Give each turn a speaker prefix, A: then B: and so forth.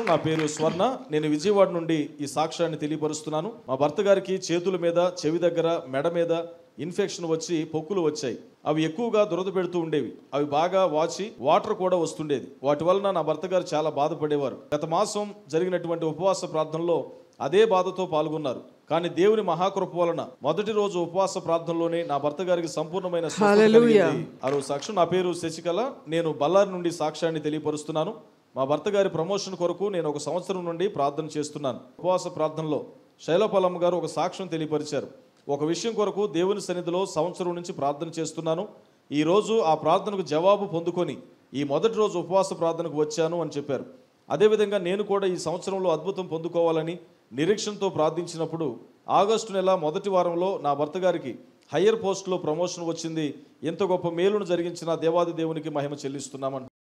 A: నా పేరు స్వర్ణ నేను విజయవాడ నుండి ఈ సాక్ష్యాన్ని తెలియపరుస్తున్నాను మా భర్త గారికి చేతుల మీద చెవి దగ్గర మెడ మీద ఇన్ఫెక్షన్ వచ్చి పొక్కులు వచ్చాయి అవి ఎక్కువగా దురద పెడుతూ ఉండేవి అవి బాగా వాచి వాటర్ కూడా వస్తుండేది వాటి వలన నా భర్త గారు చాలా బాధపడేవారు గత మాసం జరిగినటువంటి ఉపవాస ప్రార్థనలో అదే బాధతో పాల్గొన్నారు కానీ దేవుని మహాకృప వలన మొదటి రోజు ఉపవాస ప్రార్థనలోనే నా భర్త గారికి సంపూర్ణమైన స్వస్థత
B: Hallelujah.
A: కలిగింది. ఆ రోజు సాక్ష్యం నా పేరు శశికళ నేను బల్లారి నుండి సాక్ష్యాన్ని తెలియపరుస్తున్నాను మా భర్త గారి ప్రమోషన్ కొరకు నేను ఒక సంవత్సరం నుండి ప్రార్థన చేస్తున్నాను ఉపవాస ప్రార్థనలో శైలపలమ్మ గారు ఒక సాక్ష్యం తెలియపరిచారు ఒక విషయం కొరకు దేవుని సన్నిధిలో సంవత్సరం నుంచి ప్రార్థన చేస్తున్నాను ఈ రోజు ఆ ప్రార్థనకు జవాబు పొందుకొని ఈ మొదటి రోజు ఉపవాస ప్రార్థనకు వచ్చాను అని చెప్పారు అదేవిధంగా నేను కూడా ఈ సంవత్సరంలో అద్భుతం పొందుకోవాలని నిరీక్షణతో ప్రార్థించినప్పుడు ఆగస్టు నెల మొదటి వారంలో నా భర్త గారికి హయ్యర్ పోస్ట్లో ప్రమోషన్ వచ్చింది ఎంత గొప్ప మేలును జరిగించిన దేవాది దేవునికి మహిమ చెల్లిస్తున్నామని